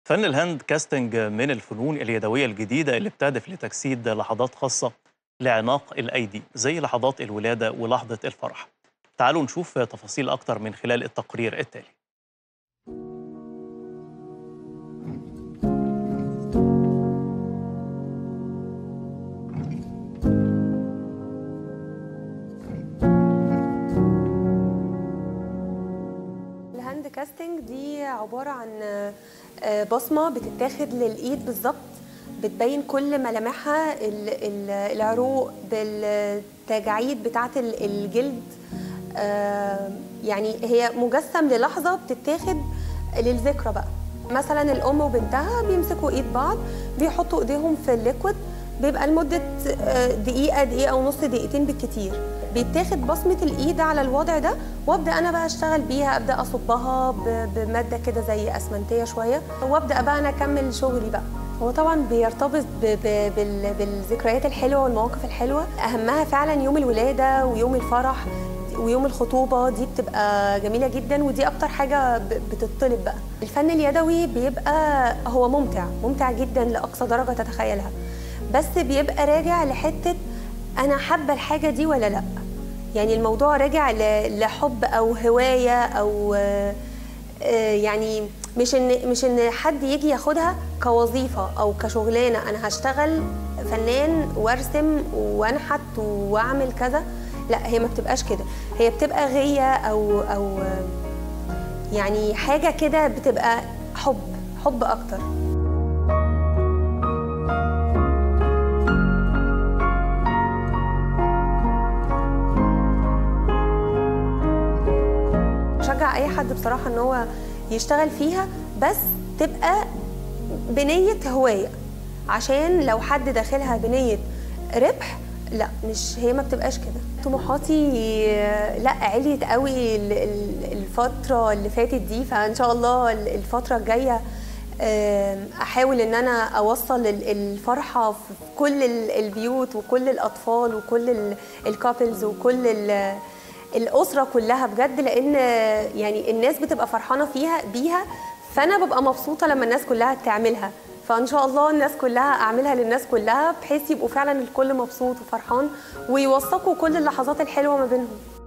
فن الهاند كاستنج من الفنون اليدوية الجديدة اللي بتهدف لتجسيد لحظات خاصة لعناق الأيدي زي لحظات الولادة ولحظة الفرح تعالوا نشوف تفاصيل أكتر من خلال التقرير التالي الهاند كاستنج دي عبارة عن آه، بصمة بتتاخد للإيد بالظبط بتبين كل ملامحها ال- ال- العروق بالتجاعيد بتاعة ال- الجلد آه، يعني هي مجسم للحظة بتتاخد للذكرى بقى مثلا الأم وبنتها بيمسكوا إيد بعض بيحطوا إيديهم في الليكويد بيبقى لمدة آه، دقيقة دقيقة ونص دقيقتين بالكتير بيتاخد بصمة الإيد على الوضع ده وابدا انا بقى اشتغل بيها ابدا اصبها ب- بماده كده زي اسمنتيه شويه وابدا بقى انا اكمل شغلي بقى هو طبعا بيرتبط ب- ب- بال- بالذكريات الحلوه والمواقف الحلوه اهمها فعلا يوم الولاده ويوم الفرح ويوم الخطوبه دي بتبقى جميله جدا ودي اكتر حاجه ب- بتطلب بقى الفن اليدوي بيبقى هو ممتع ممتع جدا لاقصى درجه تتخيلها بس بيبقى راجع لحته انا حابه الحاجه دي ولا لا يعني الموضوع راجع ل- لحب او هوايه او آه، آه، يعني مش ان مش ان حد يجي ياخدها كوظيفه او كشغلانه انا هشتغل فنان وارسم وانحت واعمل كذا لا هي ما بتبقاش كده هي بتبقى غيه او او آه، يعني حاجه كده بتبقى حب حب اكتر بشجع اي حد بصراحه ان هو يشتغل فيها بس تبقى بنيه هوايه عشان لو حد داخلها بنيه ربح لا مش هي ما بتبقاش كده طموحاتي آه، لا عليت قوي ال- ال- الفتره اللي فاتت دي فان شاء الله ال- الفتره الجايه آم، احاول ان انا اوصل ال- الفرحه في كل ال- البيوت وكل الاطفال وكل الكابلز وكل ال- الاسره كلها بجد لان يعني الناس بتبقى فرحانه فيها بيها فانا ببقى مبسوطه لما الناس كلها تعملها فان شاء الله الناس كلها اعملها للناس كلها بحيث يبقوا فعلا الكل مبسوط وفرحان ويوثقوا كل اللحظات الحلوه ما بينهم